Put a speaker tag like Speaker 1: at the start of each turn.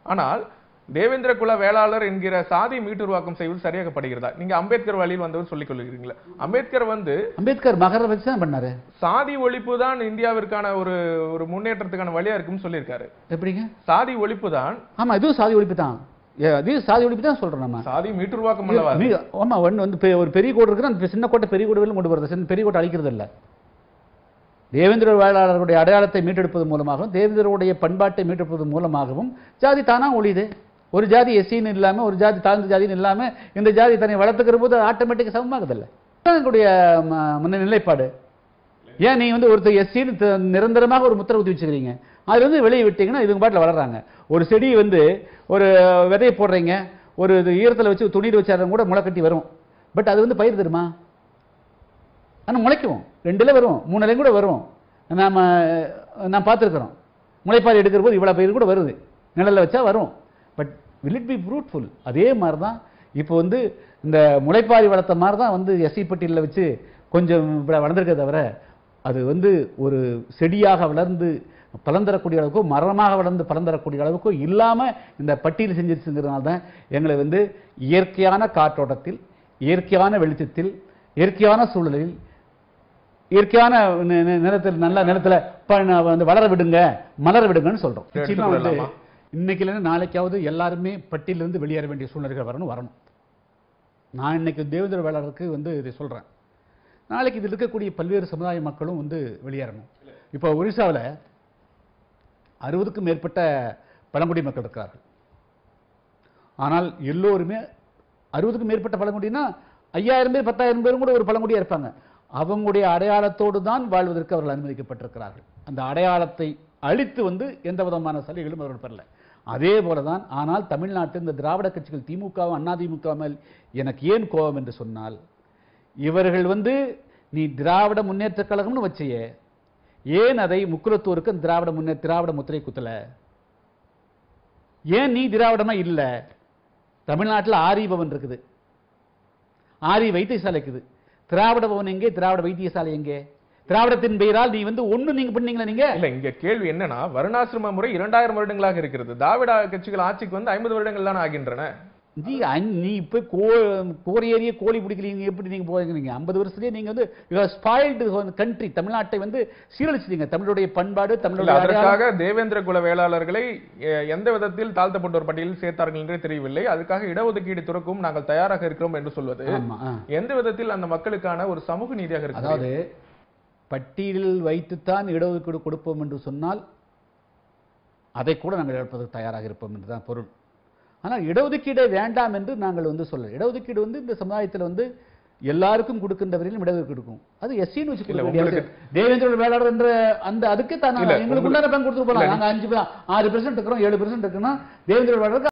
Speaker 1: ஆனால் தேவேந்திர குல வேளாளர் என்கிற சாதி மீட்டுருவாக்கம் செய்வது சரியாகப்படுகிறதா நீங்க அம்பேத்கர் வழியில் வந்தவர் சொல்லிக் கொள்கிறீங்களா அம்பேத்கர் வந்து
Speaker 2: அம்பேத்கர் மகர வச்சு தான் பண்ணாரு
Speaker 1: சாதி ஒழிப்பு தான் இந்தியாவிற்கான ஒரு ஒரு முன்னேற்றத்துக்கான வழியா இருக்குன்னு சொல்லியிருக்காரு
Speaker 2: எப்படிங்க
Speaker 1: சாதி ஒழிப்பு தான்
Speaker 2: ஆமா இதுவும் சாதி ஒழிப்பு தான் ஏ, இதுவும் சாதி ஒழிப்பு தான் சொல்றோம் நம்ம
Speaker 1: சாதி மீட்டுருவாக்கம் அல்லவா அது?
Speaker 2: மீ- ஆமா ஒண்ணு வந்து பெ- ஒரு பெரிய கோடு இருக்கு அந்த சின்ன கோட்டை பெரிய கோடு வரையிலும் கொண்டு வருது சின்ன பெரிய கோட்டை அழிக்கிறது இல்ல தேவேந்திர வேளாளர்களுடைய அடையாளத்தை மீட்டெடுப்பது மூலமாகவும் தேவேந்திரருடைய பண்பாட்டை மீட்டெடுப்பது மூலமாகவும் ஜாதி தானா ஒழியுது ஒரு ஜாதி எஸ்சின்னு இல்லாம ஒரு ஜாதி தாழ்ந்த ஜாதின்னு இல்லாம இந்த ஜாதி தன்னை வளர்த்துக்கிற போது ஆட்டோமேட்டிக் சமமாகுது இல்ல எங்களுடைய ம- மன நிலைப்பாடு ஏன் நீ வந்து ஒருத்தர் எஸ்சின்னு நிரந்தரமாக ஒரு முத்திரை ஊத்தி வச்சுக்கிறீங்க அதுல இருந்து வெளியே விட்டீங்கன்னா இவங்க பாட்டில் வளர்றாங்க ஒரு செடி வந்து ஒரு விதையை போடுறீங்க ஒரு இது ஈரத்தில் வச்சு துணியில் வச்சாலும் கூட முளை கட்டி வரும் பட் அது வந்து பயிர் தருமா ஆனால் முளைக்கும் ரெண்டுல வரும் மூணுலையும் கூட வரும் நாம நான் பார்த்துருக்குறோம் முளைப்பாரி எடுக்கிற போது இவ்வளோ பயிர் கூட வருது நிழல்ல வச்சா வரும் but will it be fruitful அதே மாதிரி தான் இப்போ வந்து இந்த முளைப்பாரி வளர்த்த மாதிரி தான் வந்து எஸ்சி பட்டியலில் வச்சு கொஞ்சம் இப்படி வளர்ந்துருக்க தவிர அது வந்து ஒரு செடியாக வளர்ந்து பலன் தரக்கூடிய அளவுக்கோ மரமாக வளர்ந்து பலன் தரக்கூடிய அளவுக்கோ இல்லாமல் இந்த பட்டியல் செஞ்சிருச்சுங்கிறதுனால தான் எங்களை வந்து இயற்கையான காற்றோட்டத்தில் இயற்கையான வெளிச்சத்தில் இயற்கையான சூழலில் இயற்கையான நி- நி- நிலத்தில் நல்ல நிலத்துல ப- ந- வந்து வளர விடுங்க மலர விடுங்கன்னு சொல்றோம்
Speaker 1: எடுத்துக்
Speaker 2: நிச்சயமா வந்து
Speaker 1: கொள்ளலாமா?
Speaker 2: இன்னைக்கு இல்லைன்னா நாளைக்காவது எல்லாருமே பட்டியலிருந்து வெளியேற வேண்டிய சூழ்நிலைகள் வரணும் வரணும் நான் இன்னைக்கு தேவேந்திர வேளாளருக்கு வந்து இதை சொல்றேன் நாளைக்கு இதில் இருக்கக்கூடிய பல்வேறு சமுதாய மக்களும் வந்து வெளியேறணும் இப்போ ஒரிசாவில் அறுபதுக்கும் மேற்பட்ட பழங்குடி மக்கள் இருக்கிறார்கள் ஆனால் எல்லோருமே அறுபதுக்கும் மேற்பட்ட பழங்குடினா ஐயாயிரம் பேர் பத்தாயிரம் பேரும் கூட ஒரு பழங்குடியா இருப்பாங்க அவங்களுடைய அடையாளத்தோடு தான் வாழ்வதற்கு அவர்கள் அனுமதிக்கப்பட்டிருக்கிறார்கள் அந்த அடையாளத்தை அழித்து வந்து எந்த விதமான சலுகைகளும் அவர்கள் பெறல அதே போலதான் ஆனால் தமிழ்நாட்டில் இந்த திராவிட கட்சிகள் திமுகவும் அதிமுக மேல் எனக்கு ஏன் கோபம் என்று சொன்னால் இவர்கள் வந்து நீ திராவிட முன்னேற்ற கழகம்னு வச்சையே ஏன் அதை முக்குலத்தூருக்கு அந்த திராவிட முன்னே திராவிட முத்திரை குத்தல ஏன் நீ திராவிடமா இல்ல தமிழ்நாட்டில் ஆரி பவன் இருக்குது ஆரி வைத்தியசாலை இருக்குது திராவிட பவன் எங்கே திராவிட வைத்தியசாலை எங்கே திராவிடத்தின் பெயரால் நீ வந்து ஒண்ணு நீங்க பண்ணீங்களா நீங்க
Speaker 1: இல்ல இங்க கேள்வி என்னன்னா வருணாசிரம முறை இரண்டாயிரம் வருடங்களாக இருக்கிறது திராவிட கட்சிகள் ஆட்சிக்கு வந்து ஐம்பது வருடங்கள் தான் ஆகின்றன
Speaker 2: நீ அஞ்- நீ இப்ப கோ கோரியேறிய கோழி பிடிக்கிறீங்க எப்படி நீங்க போகிறீங்க ஐம்பது வருஷத்துலயே நீங்க வந்து ஸ்பாயில்டு கண்ட்ரி தமிழ்நாட்டை வந்து சீரழிச்சிட்டீங்க தமிழுடைய பண்பாடு
Speaker 1: இல்ல
Speaker 2: தமிழுடைய அடையாளம்.
Speaker 1: அதற்காக தேவேந்திர குல வேளாளர்களை எ- எந்த விதத்தில் தாழ்த்தப்பட்ட ஒரு பட்டியலில் சேர்த்தார்கள் என்றே தெரியவில்லை அதுக்காக இடஒதுக்கீடு துறக்கும் நாங்கள் தயாராக இருக்கிறோம் என்று சொல்வது
Speaker 2: ஆமா ஆ.
Speaker 1: எந்த விதத்தில் அந்த மக்களுக்கான ஒரு சமூக நீதியாக இருக்கு
Speaker 2: அதாவது பட்டியலில் வைத்துத்தான் இடஒதுக்கீடு கொடுப்போம் என்று சொன்னால் அதை கூட நாங்கள் இழப்பதற்கு தயாராக இருப்போம் என்றுதான் பொருள் ஆனால் இடஒதுக்கீடே வேண்டாம் என்று நாங்கள் வந்து சொல்ல இடஒதுக்கீடு வந்து இந்த சமுதாயத்தில் வந்து எல்லாருக்கும் கொடுக்கின்ற வரையிலும் இடஒதுக்கீடு இருக்கும் அது எஸ்சின்னு வச்சு
Speaker 1: இல்ல,
Speaker 2: கொடுக்க வேண்டிய
Speaker 1: உங்களுக்கு-
Speaker 2: அவசியம். தேவேந்திர வேளாளர் என்ற அந்த அதுக்கு தான்
Speaker 1: இல்ல,
Speaker 2: எங்களுக்கு உண்டான பங்கு கொடுத்து போலாம்
Speaker 1: இல்ல,
Speaker 2: நாங்க அஞ்சு பே- ஆறு பெர்சென்ட் இருக்கிறோம் ஏழு பெர்சென்ட் இருக்குன்னா தேவேந்திர வேளாளருக்கு